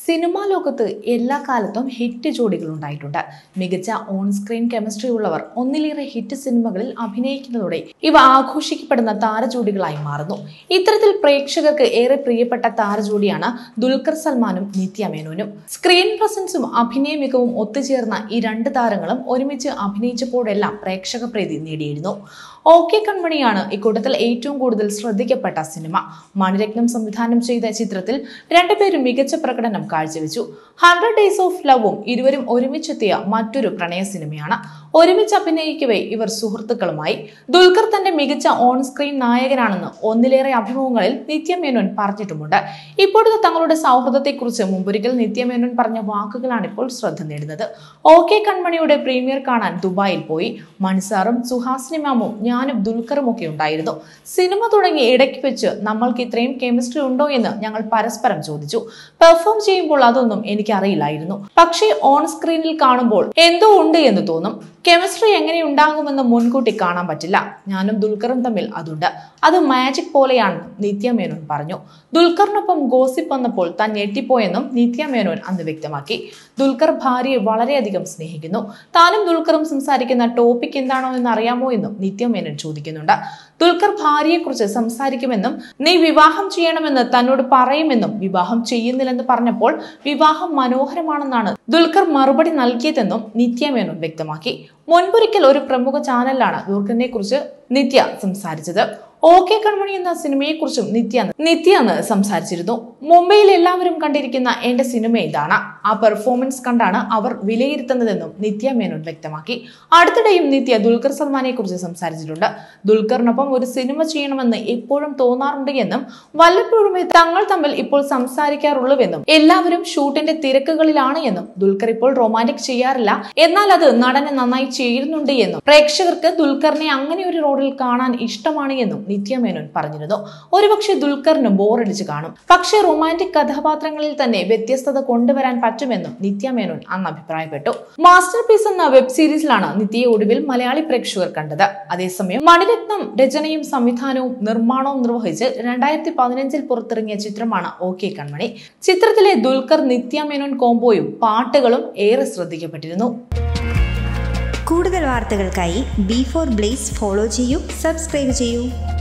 cinema ലോകത്ത് എല്ലാ കാലത്തും ഹിറ്റ് ജോഡികൾ ഉണ്ടായിട്ടുണ്ട് മികച്ച ഓൺ സ്ക്രീൻ കെമിസ്ട്രി ഉള്ളവർ ഒന്നിലേറെ ഹിറ്റ് സിനിമകളിൽ അഭിനയിക്കുന്നതോടെ ഇവ ആഘോഷിക്കപ്പെടുന്ന താരജോഡികളായി മാറുന്നു ഇത്തരത്തിൽ പ്രേക്ഷകർക്ക് ഏറെ പ്രിയപ്പെട്ട താരജോഡിയാണ് ദുൽഖർ സൽമാനും നിത്യ മേനോനും സ്ക്രീൻ പ്രസൻസും അഭിനയ മികവും ഒത്തുചേർന്ന ഈ രണ്ട് താരങ്ങളും ഒരുമിച്ച് അഭിനയിച്ചപ്പോഴെല്ലാം പ്രേക്ഷക പ്രീതി നേടിയിരുന്നു ഓക്കെ കൺമണിയാണ് ഇക്കൂട്ടത്തിൽ ഏറ്റവും കൂടുതൽ ശ്രദ്ധിക്കപ്പെട്ട സിനിമ മണിരത്നം സംവിധാനം ചെയ്ത ചിത്രത്തിൽ രണ്ടുപേരും മികച്ച പ്രകടനം കാഴ്ചവെച്ചു ഹൺഡ്രഡ് ഡേയ്സ് ഓഫ് ലവും ഇരുവരും ഒരുമിച്ചെത്തിയ മറ്റൊരു പ്രണയ സിനിമയാണ് ഒരുമിച്ച് അഭിനയിക്കവേ ഇവർ സുഹൃത്തുക്കളുമായി ദുൽഖർ തന്റെ മികച്ച ഓൺ സ്ക്രീൻ നായകനാണെന്ന് ഒന്നിലേറെ അഭിമുഖങ്ങളിൽ നിത്യമേനോൻ പറഞ്ഞിട്ടുമുണ്ട് ഇപ്പോഴത്തെ തങ്ങളുടെ സൗഹൃദത്തെക്കുറിച്ച് മുമ്പൊരിക്കൽ നിത്യമേനോൻ പറഞ്ഞ വാക്കുകളാണ് ഇപ്പോൾ ശ്രദ്ധ നേടുന്നത് ഓക്കെ കൺമണിയുടെ പ്രീമിയർ കാണാൻ ദുബായിൽ പോയി മൻസാറും സുഹാസിനി മാമും ഞാനും ദുൽഖറും ഒക്കെ ഉണ്ടായിരുന്നു സിനിമ തുടങ്ങി ഇടയ്ക്ക് വെച്ച് നമ്മൾക്ക് ഇത്രയും കെമിസ്ട്രി ഉണ്ടോ എന്ന് ഞങ്ങൾ പരസ്പരം ചോദിച്ചു പെർഫോം ചെയ്യുമ്പോൾ അതൊന്നും എനിക്കറിയില്ലായിരുന്നു പക്ഷേ ഓൺ സ്ക്രീനിൽ കാണുമ്പോൾ എന്തോ ഉണ്ട് എന്ന് തോന്നും കെമിസ്ട്രി എങ്ങനെ ഉണ്ടാകുമെന്ന് മുൻകൂട്ടി കാണാൻ പറ്റില്ല ഞാനും ദുൽഖറും തമ്മിൽ അതുണ്ട് അത് മാജിക് പോലെയാണെന്ന് നിത്യ മേനോൻ പറഞ്ഞു ദുൽഖറിനൊപ്പം ഗോസിപ്പ് വന്നപ്പോൾ താൻ ഞെട്ടിപ്പോയെന്നും നിത്യ മേനോൻ അന്ന് വ്യക്തമാക്കി ദുൽഖർ ഭാര്യയെ വളരെയധികം സ്നേഹിക്കുന്നു താനും ദുൽഖറും സംസാരിക്കുന്ന ടോപ്പിക് എന്താണോ എന്ന് അറിയാമോ എന്നും നിത്യ മേനോൻ ചോദിക്കുന്നുണ്ട് ദുൽഖർ ഭാര്യയെക്കുറിച്ച് സംസാരിക്കുമെന്നും നീ വിവാഹം ചെയ്യണമെന്ന് തന്നോട് പറയുമെന്നും വിവാഹം ചെയ്യുന്നില്ലെന്ന് പറഞ്ഞപ്പോൾ വിവാഹം മനോഹരമാണെന്നാണ് ദുൽഖർ മറുപടി നൽകിയതെന്നും നിത്യ മേനോൻ വ്യക്തമാക്കി മുൻപൊരിക്കൽ ഒരു പ്രമുഖ ചാനലിലാണ് ദുൽഖറിനെ കുറിച്ച് നിത്യ സംസാരിച്ചത് ഓക്കെ കൺമണി എന്ന സിനിമയെക്കുറിച്ചും നിത്യ നിത്യ അന്ന് സംസാരിച്ചിരുന്നു മുംബൈയിൽ എല്ലാവരും കണ്ടിരിക്കുന്ന എന്റെ സിനിമ ഇതാണ് ആ പെർഫോമൻസ് കണ്ടാണ് അവർ വിലയിരുത്തുന്നതെന്നും നിത്യ മേനോൻ വ്യക്തമാക്കി അടുത്തിടെയും നിത്യ ദുൽഖർ സൽമാനെ കുറിച്ച് സംസാരിച്ചിട്ടുണ്ട് ദുൽഖറിനൊപ്പം ഒരു സിനിമ ചെയ്യണമെന്ന് എപ്പോഴും തോന്നാറുണ്ട് എന്നും വല്ലപ്പോഴുമേ തങ്ങൾ തമ്മിൽ ഇപ്പോൾ സംസാരിക്കാറുള്ളൂവെന്നും എല്ലാവരും ഷൂട്ടിന്റെ തിരക്കുകളിലാണ് എന്നും ദുൽഖർ ഇപ്പോൾ റൊമാൻറ്റിക് ചെയ്യാറില്ല എന്നാൽ അത് നടനെ നന്നായി ചേരുന്നുണ്ട് എന്നും പ്രേക്ഷകർക്ക് ദുൽഖറിനെ അങ്ങനെ ഒരു റോഡിൽ കാണാൻ ഇഷ്ടമാണ് എന്നും നിത്യ മേനോൻ പറഞ്ഞിരുന്നു ഒരുപക്ഷെ ദുൽഖറിന് ബോറടിച്ച് കാണും പക്ഷേ റൊമാൻറ്റിക് കഥാപാത്രങ്ങളിൽ തന്നെ വ്യത്യസ്തത കൊണ്ടുവരാൻ പറ്റുമെന്നും നിത്യ മേനോൻ അന്ന് അഭിപ്രായപ്പെട്ടു മാസ്റ്റർ പീസ് എന്ന വെബ് സീരീസിലാണ് നിത്യയെ ഒടുവിൽ മലയാളി പ്രേക്ഷകർ കണ്ടത് അതേസമയം മണിരത്നം രചനയും സംവിധാനവും നിർമ്മാണവും നിർവഹിച്ച് രണ്ടായിരത്തി പതിനഞ്ചിൽ പുറത്തിറങ്ങിയ ചിത്രമാണ് ഓക്കെ കൺമണി ചിത്രത്തിലെ ദുൽഖർ നിത്യ മേനോൻ കോംബോയും പാട്ടുകളും ഏറെ ശ്രദ്ധിക്കപ്പെട്ടിരുന്നു കൂടുതൽ വാർത്തകൾക്കായി ബി ഫോർ ബ്ലേസ് ഫോളോ ചെയ്യൂ സബ്സ്ക്രൈബ് ചെയ്യൂ